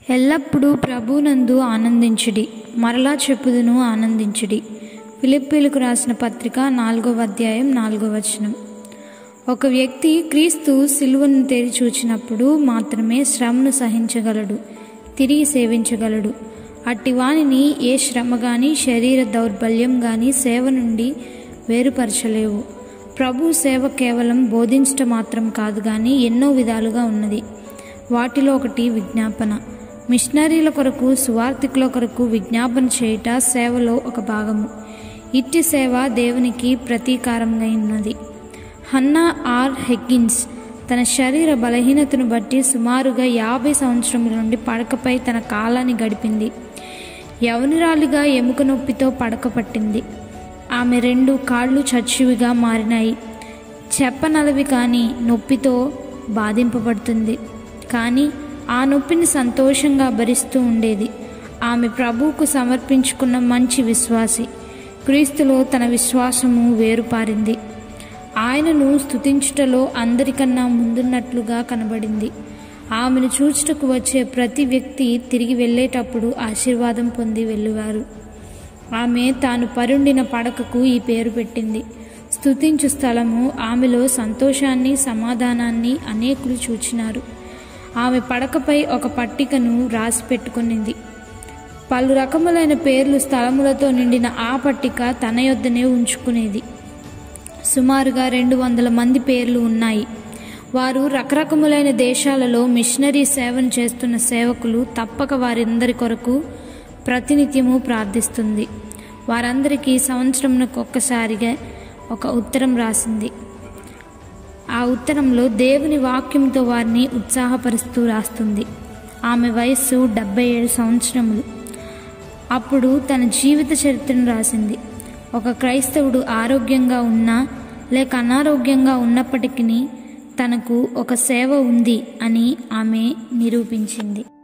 ఎల్లప్పుడూ ప్రభునందు ఆనందించుడి మరలా చెప్పుదును ఆనందించుడి ఫిలిప్పీలకు రాసిన పత్రిక నాలుగవ అధ్యాయం నాలుగవ వచనం ఒక వ్యక్తి క్రీస్తు సిలువను తెరి చూచినప్పుడు మాత్రమే శ్రమను సహించగలడు తిరిగి సేవించగలడు అట్టి వానిని ఏ శ్రమ గాని శరీర దౌర్బల్యం గాని సేవ నుండి వేరుపరచలేవు ప్రభు సేవ కేవలం బోధించటం మాత్రం కాదు కానీ ఎన్నో విధాలుగా ఉన్నది వాటిలో ఒకటి విజ్ఞాపన మిషనరీల కొరకు సువార్థికుల కొరకు విజ్ఞాపన చేయుట సేవలో ఒక భాగము ఇట్టి సేవ దేవునికి ప్రతీకారంగా ఉన్నది హన్నా ఆర్ హెగ్గిన్స్ తన శరీర బలహీనతను బట్టి సుమారుగా యాభై సంవత్సరముల నుండి పడకపై తన కాలాన్ని గడిపింది యవనురాలిగా ఎముక నొప్పితో పడక పట్టింది ఆమె రెండు కాళ్ళు చచ్చివిగా మారినాయి చెప్పనలవి కానీ నొప్పితో బాధింపబడుతుంది కానీ ఆ నొప్పిని సంతోషంగా భరిస్తూ ఉండేది ఆమె ప్రభువుకు సమర్పించుకున్న మంచి విశ్వాసి క్రీస్తులో తన విశ్వాసము వేరుపారింది ఆయనను స్తుతించుటలో అందరికన్నా ముందున్నట్లుగా కనబడింది ఆమెను చూచుటకు వచ్చే ప్రతి వ్యక్తి తిరిగి వెళ్ళేటప్పుడు ఆశీర్వాదం పొంది వెళ్ళువారు ఆమె తాను పరుండిన పడకకు ఈ పేరు పెట్టింది స్తుతించు స్థలము ఆమెలో సంతోషాన్ని సమాధానాన్ని అనేకులు చూచినారు ఆమె పడకపై ఒక పట్టికను రాసి పెట్టుకునింది పలు రకములైన పేర్లు స్థలములతో నిండిన ఆ పట్టిక తన యొద్దనే ఉంచుకునేది సుమారుగా రెండు వందల మంది పేర్లు ఉన్నాయి వారు రకరకములైన దేశాలలో మిషనరీ సేవను చేస్తున్న సేవకులు తప్పక వారందరి కొరకు ప్రతినిత్యము ప్రార్థిస్తుంది వారందరికీ సంవత్సరంకు ఒక్కసారిగా ఒక ఉత్తరం రాసింది ఆ ఉత్తరంలో దేవుని వాక్యంతో వారిని ఉత్సాహపరుస్తూ రాస్తుంది ఆమె వయస్సు డెబ్బై ఏడు సంవత్సరములు అప్పుడు తన జీవిత చరిత్రను రాసింది ఒక క్రైస్తవుడు ఆరోగ్యంగా ఉన్నా లేక అనారోగ్యంగా ఉన్నప్పటికీ తనకు ఒక సేవ ఉంది అని ఆమె నిరూపించింది